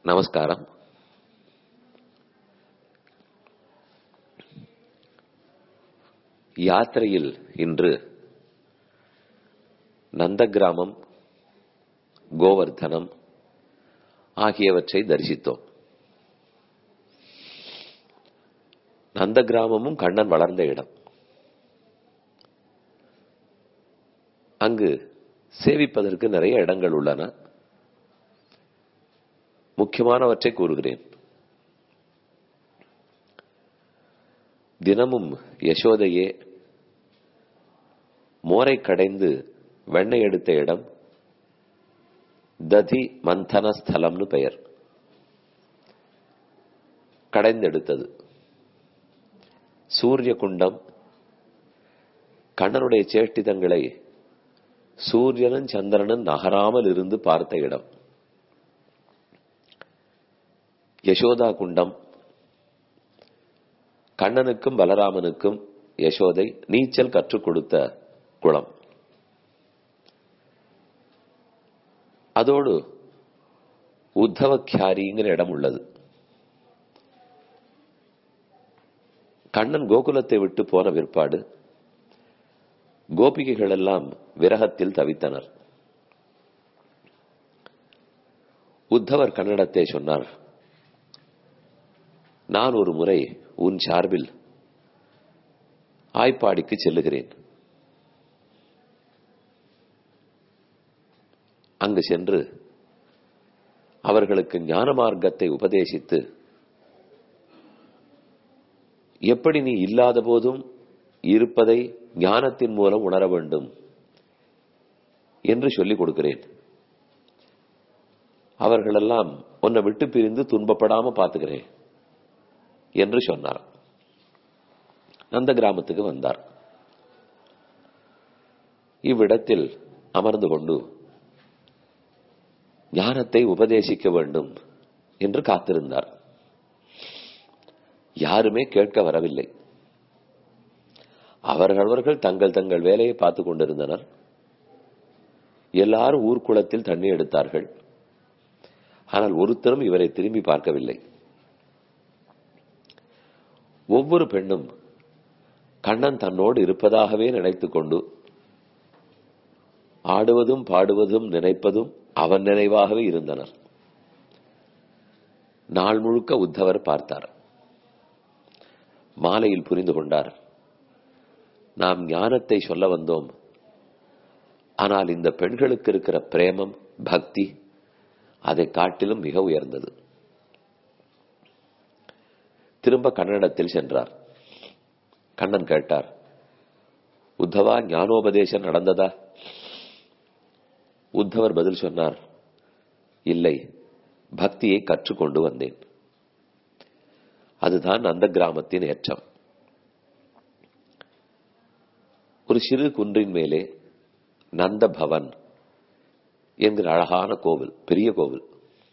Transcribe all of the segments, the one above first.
நமஸ்காரம் யாத்திரையில் இன்று நந்தகிராமம் கோவர்தனம் ஆகியவற்றை தரிசித்தோம் நந்தகிராமமும் கண்ணன் வளர்ந்த இடம் அங்கு சேவிப்பதற்கு நிறைய இடங்கள் உள்ளன முக்கியமானவற்றை கூறுகிறேன் தினமும் யசோதையே மோரை கடைந்து வெண்ணெய் எடுத்த இடம் ததி மந்தன ஸ்தலம்னு பெயர் கடைந்தெடுத்தது சூரிய குண்டம் கண்ணனுடைய சேஷ்டிதங்களை சூரியனும் சந்திரனும் நகராமல் இருந்து பார்த்த இடம் யசோதா குண்டம் கண்ணனுக்கும் பலராமனுக்கும் யசோதை நீச்சல் கற்றுக் கொடுத்த குளம் அதோடு உத்தவக்கியாரிங்கிற இடம் உள்ளது கண்ணன் கோகுலத்தை விட்டு போன பிற்பாடு கோபிகைகள் எல்லாம் விரகத்தில் தவித்தனர் உத்தவர் கன்னடத்தை சொன்னார் நான் ஒரு முறை உன் சார்பில் ஆய்ப்பாடிக்கு செல்லுகிறேன் அங்கு சென்று அவர்களுக்கு ஞான மார்க்கத்தை உபதேசித்து எப்படி நீ இல்லாத போதும் இருப்பதை ஞானத்தின் மூலம் உணர வேண்டும் என்று சொல்லிக் கொடுக்கிறேன் அவர்களெல்லாம் உன்னை விட்டு பிரிந்து துன்பப்படாம பார்த்துக்கிறேன் என்று சொன்னார் அந்த கிராமத்துக்கு வந்தார் இவ்விடத்தில் அமர்ந்து கொண்டு ஞானத்தை உபதேசிக்க வேண்டும் என்று காத்திருந்தார் யாருமே கேட்க வரவில்லை அவர்களவர்கள் தங்கள் தங்கள் வேலையை பார்த்துக் கொண்டிருந்தனர் எல்லாரும் ஊர்க்குளத்தில் தண்ணி எடுத்தார்கள் ஆனால் ஒருத்தரும் இவரை திரும்பி பார்க்கவில்லை ஒவ்வொரு பெண்ணும் கண்ணன் தன்னோடு இருப்பதாகவே நினைத்துக் கொண்டு ஆடுவதும் பாடுவதும் நினைப்பதும் அவன் நினைவாகவே இருந்தனர் நாள் முழுக்க உத்தவர் பார்த்தார் மாலையில் புரிந்து கொண்டார் நாம் ஞானத்தை சொல்ல வந்தோம் ஆனால் இந்த பெண்களுக்கு இருக்கிற பிரேமம் பக்தி அதை காட்டிலும் மிக உயர்ந்தது திரும்ப கன்னடத்தில் சென்றார் கண்ணன் கேட்டார் உத்தவா ஞானோபதேசம் நடந்ததா உத்தவர் பதில் சொன்னார் இல்லை பக்தியை கற்றுக்கொண்டு வந்தேன் அதுதான் அந்த கிராமத்தின் ஏற்றம் ஒரு சிறு குன்றின் மேலே நந்த பவன் என்கிற அழகான கோவில் பெரிய கோவில்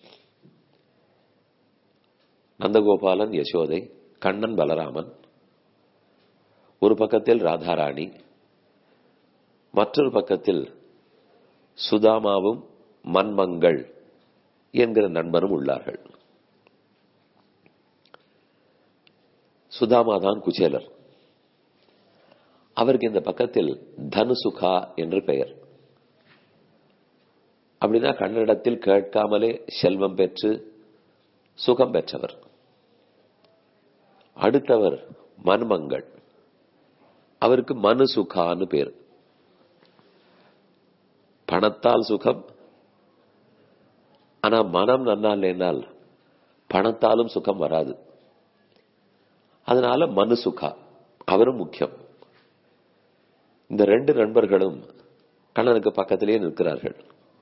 நந்தகோபாலன் யசோதை கண்ணன் பலராமன் ஒரு பக்கத்தில் ராதாராணி மற்றொரு பக்கத்தில் சுதாமாவும் மன்மங்கள் என்கிற நண்பரும் உள்ளார்கள் சுதாமாதான் குச்சேலர் அவருக்கு இந்த பக்கத்தில் தனுசுகா என்று பெயர் அப்படின்னா கன்னடத்தில் கேட்காமலே செல்வம் பெற்று சுகம் பெற்றவர் அடுத்தவர் மன்மங்கள் அவருக்கு மனு சுகான்னு பேர் பணத்தால் சுகம் ஆனா மனம் நன்னா இல்லைனால் பணத்தாலும் சுகம் வராது அதனால மனு சுகா அவரும் முக்கியம் இந்த ரெண்டு நண்பர்களும் கண்ணனுக்கு பக்கத்திலேயே நிற்கிறார்கள்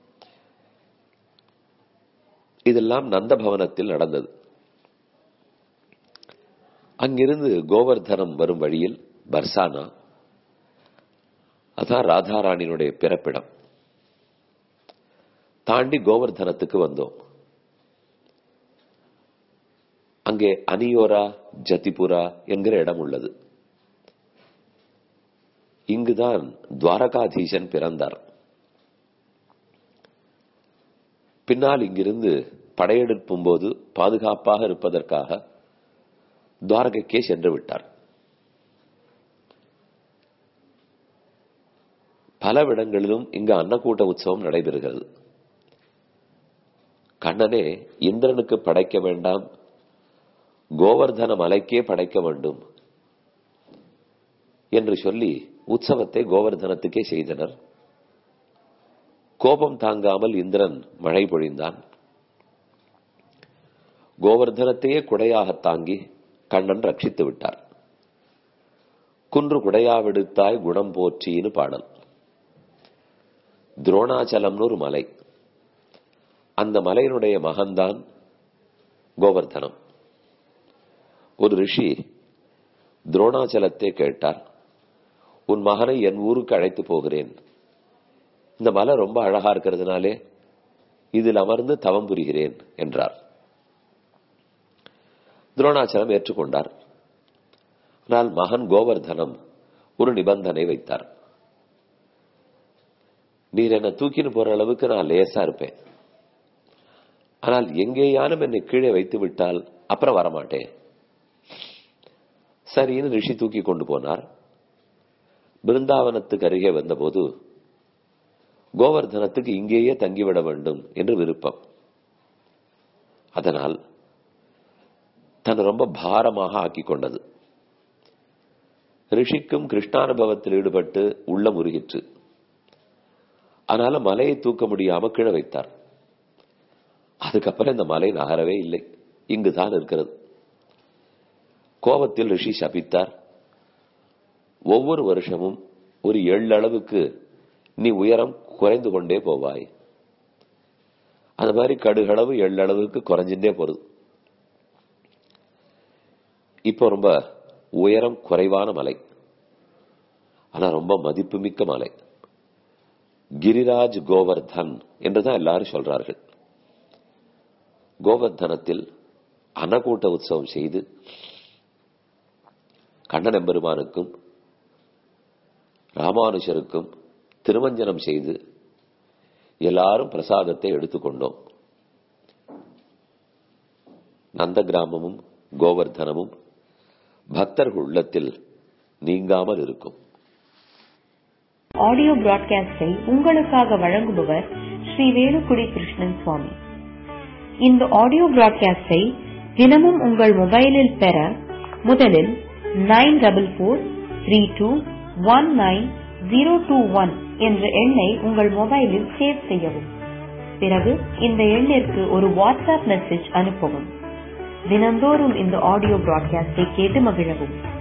இதெல்லாம் நந்த பவனத்தில் நடந்தது அங்கிருந்து கோவர்தனம் வரும் வழியில் பர்சானா அதான் ராதாராணியினுடைய பிறப்பிடம் தாண்டி கோவர்தனத்துக்கு வந்தோம் அங்கே அனியோரா ஜதிபுரா என்கிற இடம் உள்ளது இங்குதான் துவாரகாதீசன் பிறந்தார் பின்னால் இங்கிருந்து படையெடுப்பும் போது பாதுகாப்பாக இருப்பதற்காக துவாரகைக்கே சென்று விட்டார் பல இடங்களிலும் இங்கு அன்னக்கூட்ட உற்சவம் நடைபெறுகிறது கண்ணனே இந்திரனுக்கு படைக்க வேண்டாம் கோவர்தன மலைக்கே படைக்க வேண்டும் என்று சொல்லி உற்சவத்தை கோவர்தனத்துக்கே செய்தனர் கோபம் தாங்காமல் இந்திரன் மழை பொழிந்தான் கோவர்தனத்தையே குடையாக தாங்கி கண்ணன் ரட்சித்து விட்டார் குன்று குடையாவிடுத்தாய் குணம் போற்றின்னு பாடல் துரோணாச்சலம்னு ஒரு மலை அந்த மலையினுடைய மகன்தான் கோவர்தனம் ஒரு ரிஷி துரோணாச்சலத்தை கேட்டார் உன் மகனை என் ஊருக்கு அழைத்து போகிறேன் இந்த மலை ரொம்ப அழகா இருக்கிறதுனாலே இதில் அமர்ந்து தவம் புரிகிறேன் என்றார் துரோணாச்சலம் ஏற்றுக்கொண்டார் ஆனால் மகன் கோவர்தனம் ஒரு நிபந்தனை வைத்தார் நீர் என்ன தூக்கின்னு போற அளவுக்கு நான் லேசா இருப்பேன் ஆனால் எங்கேயானும் என்னை கீழே வைத்து விட்டால் அப்புறம் வரமாட்டேன் சரின்னு ரிஷி தூக்கி கொண்டு போனார் பிருந்தாவனத்துக்கு அருகே வந்தபோது கோவர்தனத்துக்கு இங்கேயே தங்கிவிட வேண்டும் என்று விருப்பம் அதனால் தன் ரொம்ப பாரமாக ஆக்கிக் கொண்டது ரிஷிக்கும் கிருஷ்ணானுபவத்தில் ஈடுபட்டு உள்ள முருகிற்று அதனால மலையை தூக்க முடியாம கீழே வைத்தார் அதுக்கப்புறம் இந்த மலை நகரவே இல்லை இங்குதான் இருக்கிறது கோபத்தில் ரிஷி சபித்தார் ஒவ்வொரு வருஷமும் ஒரு ஏழு அளவுக்கு நீ உயரம் குறைந்து கொண்டே போவாய் அந்த மாதிரி கடுகளவு ஏழு அளவுக்கு குறைஞ்சுட்டே போறது இப்போ ரொம்ப உயரம் குறைவான மலை ஆனா ரொம்ப மதிப்புமிக்க மலை கிரிராஜ் கோவர்தன் என்றுதான் எல்லாரும் சொல்றார்கள் கோவர்தனத்தில் அன்னக்கூட்ட உற்சவம் செய்து கண்ணன் எம்பெருமானுக்கும் ராமானுஷருக்கும் திருமஞ்சனம் செய்து எல்லாரும் பிரசாதத்தை எடுத்துக்கொண்டோம் நந்த கிராமமும் கோவர்தனமும் பக்தர்கள் உள்ளத்தில் நீங்காமல் இருக்கும் ஆடியோ பிராட்காஸ்டை உங்களுக்காக வழங்குபவர் ஸ்ரீ வேலுக்குடி கிருஷ்ணன் சுவாமி இந்த ஆடியோ பிராட்காஸ்டை தினமும் உங்கள் மொபைலில் பெற முதலில் nine double four three two one nine zero two one என்ற எண்ணை உங்கள் மொபைலில் சேவ் செய்யவும் பிறகு இந்த எண்ணிற்கு ஒரு வாட்ஸ்அப் மெசேஜ் அனுப்பவும் தினந்தோறும் இந்த ஆடியோ பிராட்காஸ்டை கேட்டு மகிழவும்